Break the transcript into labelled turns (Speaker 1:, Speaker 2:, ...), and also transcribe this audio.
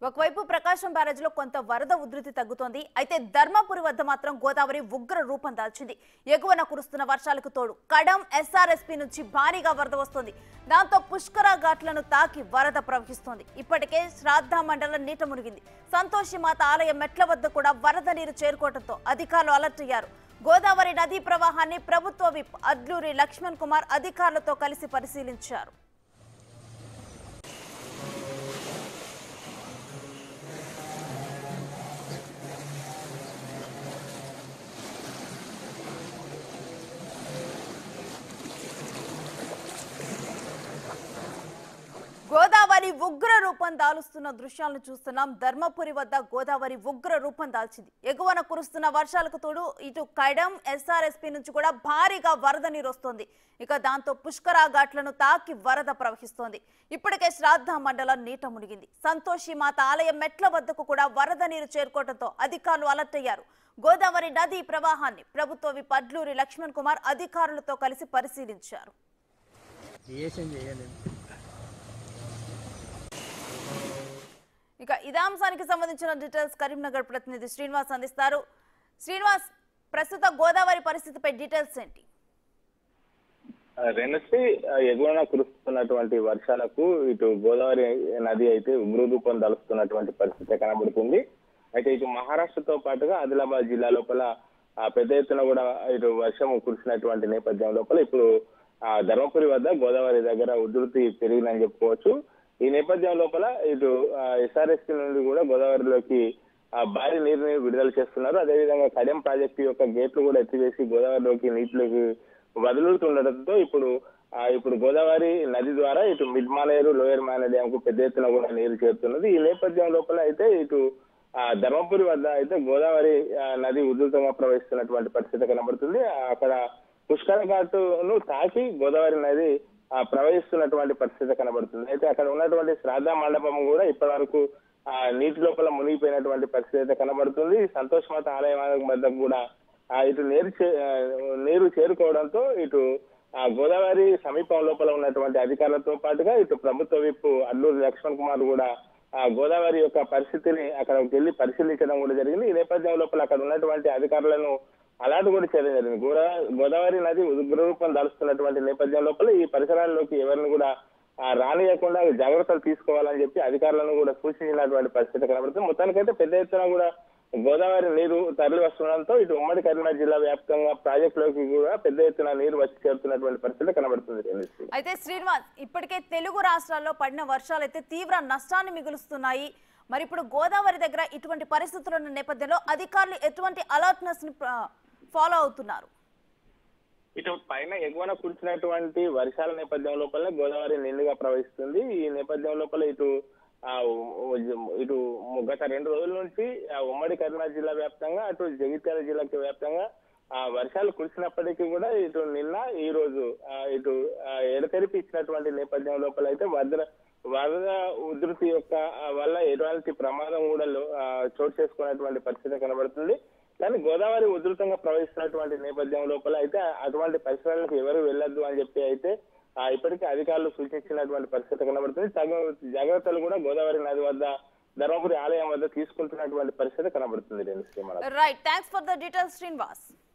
Speaker 1: ఒకవైపు ప్రకాశం బ్యారేజ్లో కొంత వరద ఉధృతి తగ్గుతోంది అయితే ధర్మపురి వద్ద మాత్రం గోదావరి ఉగ్ర రూపం దాల్చింది ఎగువన కురుస్తున్న వర్షాలకు తోడు కడం ఎస్ఆర్ఎస్పీ నుంచి భారీగా వరద వస్తోంది దాంతో పుష్కర ఘాట్లను తాకి వరద ప్రవహిస్తోంది ఇప్పటికే శ్రాద్ధ మండలం నీట మునిగింది సంతోషి మాత ఆలయ మెట్ల వద్ద కూడా వరద నీరు చేరుకోవడంతో అధికారులు అలర్ట్ అయ్యారు గోదావరి నదీ ప్రవాహాన్ని ప్రభుత్వ విప్ అడ్లూరి లక్ష్మణ్ కుమార్ అధికారులతో కలిసి పరిశీలించారు గోదావరి ఉగ్ర రూపం దాలుస్తున్న దృశ్యాలను చూస్తున్నాం ధర్మపురి వద్ద గోదావరి ఉగ్ర రూపం దాల్చింది ఎగువన కురుస్తున్న వర్షాలకు తోడు ఇటు కైడం ఎస్ఆర్ఎస్పీ నుంచి కూడా భారీగా వరద నీరు వస్తోంది ఇక దాంతో పుష్కర ఘాట్లను తాకి వరద ప్రవహిస్తోంది ఇప్పటికే శ్రాద్ధ మండలం నీట మునిగింది సంతోషి మాత ఆలయ మెట్ల వద్దకు కూడా వరద నీరు చేరుకోవడంతో అధికారులు అలర్ట్ అయ్యారు గోదావరి నదీ ప్రవాహాన్ని ప్రభుత్వ విప్ అడ్లూరి లక్ష్మణ్ కుమార్ అధికారులతో కలిసి పరిశీలించారు
Speaker 2: చేసింది చేయాలి
Speaker 1: ఇక ఇదే అంశానికి సంబంధించిన డీటెయిల్స్ కరీంనగర్ ప్రతినిధి శ్రీనివాస్ అందిస్తారు శ్రీనివాస్ ప్రస్తుత గోదావరి పరిస్థితిపై డీటెయిల్స్ ఏంటి
Speaker 3: రెనసి ఎగువన కురుస్తున్నటువంటి వర్షాలకు ఇటు గోదావరి నది అయితే ఉగ్ర రూపం దలుస్తున్నటువంటి పరిస్థితి కనబడుతుంది అయితే ఇటు మహారాష్ట్రతో పాటుగా ఆదిలాబాద్ జిల్లా లోపల ఆ, పెద్ద ఎత్తున కూడా ఇటు వర్షం కురిసినటువంటి నేపథ్యం లోపల ఇప్పుడు ఆ, ధర్మపురి వద్ద గోదావరి దగ్గర ఉధృతి పెరిగిందని చెప్పుకోవచ్చు ఈ నేపథ్యం లోపల ఇటు ఎస్ఆర్ఎస్పీ నుండి కూడా గోదావరిలోకి ఆ భారీ నీరుని విడుదల చేస్తున్నారు అదేవిధంగా కడెం ప్రాజెక్టు యొక్క గేట్లు కూడా ఎత్తివేసి గోదావరిలోకి నీటిలోకి వదులుతుండటంతో ఇప్పుడు ఆ, ఇప్పుడు గోదావరి నది ద్వారా ఇటు mid Maneru lower Maneru dam కు పెద్ద ఎత్తున కూడా నీరు చేరుతున్నది ఈ నేపథ్యం లోపల అయితే ఇటు ఆ, ధర్మపురి వద్ద అయితే గోదావరి ఆ, నది ఉధృతంగా ప్రవహిస్తున్నటువంటి పరిస్థితి కనబడుతుంది ఆ, అక్కడ పుష్కర ఘాటును తాకి గోదావరి నది ఆ, ప్రవహిస్తున్నటువంటి పరిస్థితి కనబడుతుంది అయితే అక్కడ ఉన్నటువంటి శ్రాద్ధ మండపం కూడా ఇప్పటి వరకు ఆ, నీటి లోపల మునిగిపోయినటువంటి పరిస్థితి అయితే కనబడుతుంది సంతోష్ మాత ఆలయం వద్ద కూడా ఆ, ఇటు నీరు చే- ఆ, నీరు చేరుకోవడంతో ఇటు ఆ, గోదావరి సమీపం లోపల ఉన్నటువంటి అధికారులతో పాటుగా ఇటు ప్రభుత్వ విప్ అల్లూరి లక్ష్మణ్ కుమార్ కూడా ఆ, గోదావరి యొక్క పరిస్థితిని అక్కడికి వెళ్ళి పరిశీలించడం కూడా జరిగింది ఈ నేపథ్యం లోపల అక్కడ ఉన్నటువంటి అధికారులను అలాంటి కూడా చేయడం జరిగింది గోదా గోదావరి నది ఉగ్రరూపం దాలుస్తున్నటువంటి నేపథ్యం లోపల ఈ పరిసరాల్లోకి ఎవరిని కూడా ఆ, రానియకుండా జాగ్రత్తలు తీసుకోవాలని చెప్పి అధికారులను కూడా సూచించినటువంటి పరిస్థితి కనబడుతుంది మొత్తానికైతే పెద్ద ఎత్తున కూడా గోదావరి నీరు తరలి వస్తుండడంతో ఇటు ఉమ్మడి కరీంనగర్ జిల్లా వ్యాప్తంగా ప్రాజెక్టులోకి కూడా పెద్ద ఎత్తున నీరు వచ్చి చేరుతున్నటువంటి పరిస్థితి కనబడుతుంది రేణుశ్రీ.
Speaker 1: అయితే శ్రీనివాస్ ఇప్పటికే తెలుగు రాష్ట్రాల్లో పడిన వర్షాలు అయితే తీవ్ర నష్టాన్ని మిగులుస్తున్నాయి మరి ఇప్పుడు గోదావరి దగ్గర ఇటువంటి పరిస్థితులు ఉన్న నేపథ్యంలో అధికారులు ఎటువంటి అలర్ట్నెస్ ని ఫాలో అవుతున్నారు
Speaker 3: ఇటు పైన ఎగువన కురిసినటువంటి వర్షాల నేపథ్యం లోపల గోదావరి నిండుగా ప్రవహిస్తుంది ఈ నేపథ్యం లోపల ఇటు ఆ ఉ- ఇటు గత రెండు రోజుల నుంచి ఆ ఉమ్మడి కరీంనగర్ జిల్లా వ్యాప్తంగా అటు జగిత్యాల జిల్లాకి వ్యాప్తంగా ఆ వర్షాలు కురిసినప్పటికీ కూడా ఇటు నిన్న ఈ రోజు ఆ, ఇటు ఆ, ఎడతెరిపి ఇచ్చినటువంటి నేపథ్యం లోపల అయితే వరద వరద ఉధృతి యొక్క ఆ, వల్ల ఎటువంటి ప్రమాదం కూడా లో- ఆ, చోటు చేసుకున్నటువంటి పరిస్థితి కనబడుతుంది కానీ గోదావరి ఉధృతంగా ప్రవహిస్తున్నటువంటి నేపథ్యం లోపల అయితే అటువంటి పరిసరాలకు ఎవరు వెళ్ళొద్దు అని చెప్పి అయితే ఆ, ఇప్పటికే అధికారులు సూచించినటువంటి పరిస్థితి కనబడుతుంది తగు జాగ్రత్తలు కూడా గోదావరి నది వద్ద ధర్మపురి ఆలయం వద్ద తీసుకుంటున్నటువంటి పరిస్థితి కనబడుతుంది రేణుశ్రీ మనకు
Speaker 1: right thanks for the details Srinivas